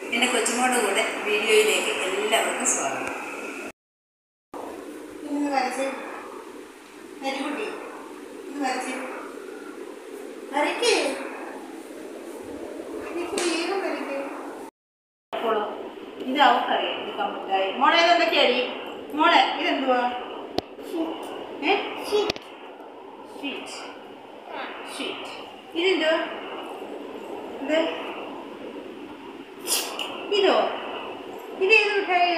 എൻ്റെ കൊച്ചുമോടെ കൂടെ വീഡിയോയിലേക്ക് എല്ലാവർക്കും സ്വാഗതം ഇന്ന് വരച്ച് നെരിക്കുട്ടി ഇന്ന് വരച്ച് വരയ്ക്ക് എനിക്ക് വേഗം വരയ്ക്ക് അപ്പോളോ ഇത് അവക്കറിയാം ഇത് കമ്പിട്ടായി മോളെ ഇതെന്തൊക്കെയാടി മോളെ ഇതെന്തുവാ ഏ ഷീറ്റ് ഷീറ്റ് ഇതെന്തോ ഇത് ഇതോ ഇത് ഏത് മിഠായി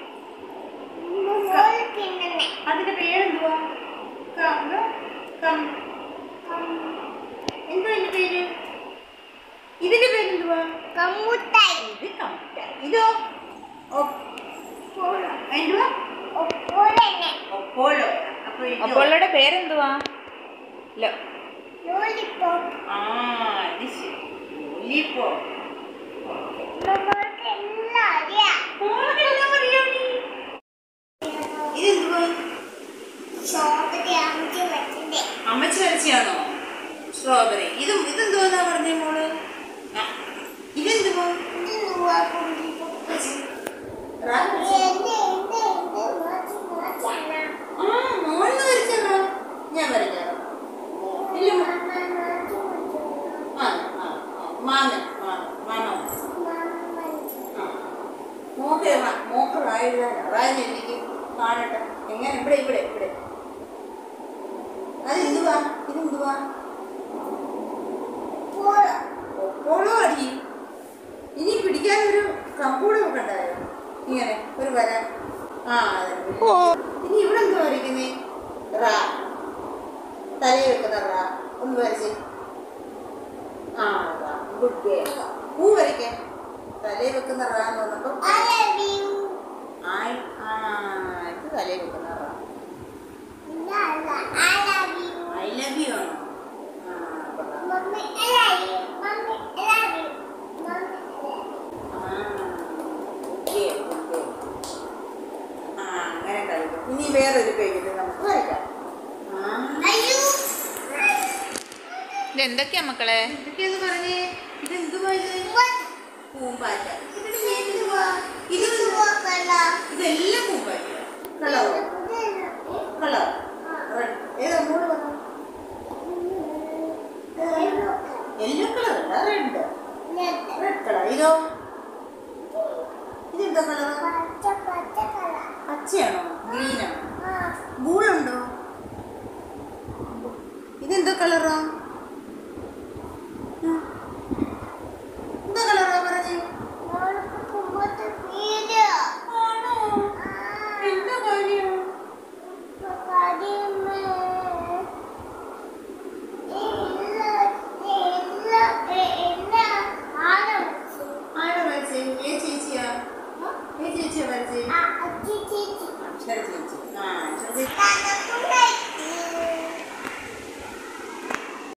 അതിന്റെ പേരെന്തുവാ ക- ഇത്? കം- എന്തുവാ ഇതിന്റെ പേര് ഇതിന്റെ പേരെന്തുവാ ഇത് കമ്പിട്ടായി ഇതോ ഒപ്പോളോ എന്തുവാ ഒപ്പോളോ അപ്പൊ ഇതോ? അപ്പോളുടെ പേരെന്തുവാ ലോ ആ ഇത് ശരി ലോലിപോപ്പ് മോളെല്ലാം അറിയാമോ ഇതെന്തുവാ അമ്മച്ചി വരച്ചാണോ സ്ട്രോബെറി ഇതും ഇതെന്തുവാന്നാ പറഞ്ഞേ മോള് ആ, ഇതെന്തുവാ റാ വരച്ചേ. ആ മോളിന്ന് വരച്ചാ ഞാൻ വരഞ്ഞാ ഇല്ല മോ- ആ ആ ആ, മാമൻ മാമൻ മാമൻ ആ മോക്ക് മോക്ക് റായെഴുതാനാ റായെന്ന് എനിക്ക് കാണട്ടെ എങ്ങനെ ഇവിടെ ഇവിടെ ഇവിടെ അതെന്തുവാ ഇതെന്തുവാ ഒപ്പോളോ അടി ഇനി പിടിക്കാൻ ഒരു കമ്പൂടെ ഒക്കെ ഉണ്ടായോ ഇങ്ങനെ ഒരു വര ആ അതെ ഇനി ഇവിടെ എന്തുവാ വരയ്ക്കുന്നേ റാ തലയിൽ വെക്കുന്ന റാ ഒന്ന് വരച്ച് ആ റാ ഗുഡ് ഗേ പൂ വരയ്ക്കാൻ തലയിൽ വെക്കുന്ന റാ എന്ന് പറഞ്ഞപ്പം ആയി ആ ഇത് തലയിൽ വെക്കുന്ന റാ ഐ ലവ് യു ആണോ ആ കൊള്ളാം ആ ഓക്കേ ഓക്കേ ആ അങ്ങനെ കഴിക്കും ഇനി വേറൊരു പേജിൽ നമുക്ക് വരയ്ക്കാം ആ ഇതെന്തൊക്കെയാ മക്കളെ ഇതൊക്കെയെന്ന് പറഞ്ഞേ ഇതെന്തുവാ ഇത് പൂമ്പാറ്റ ഇതിന്റെ പേരെന്തുവാ ഇത് ഇതെല്ലാം പൂമ്പാറ്റ കളറോ കളർ റെഡ് ഏതാ മൂട് പറഞ്ഞു യെല്ലോ കളർ അല്ല റെഡ് റെഡ് കളർ ഇതോ ഇതെന്താ കളർ പച്ചയാണോ ഗ്രീനാണോ ബൂളുണ്ടോ ഇതെന്തോ കളറാ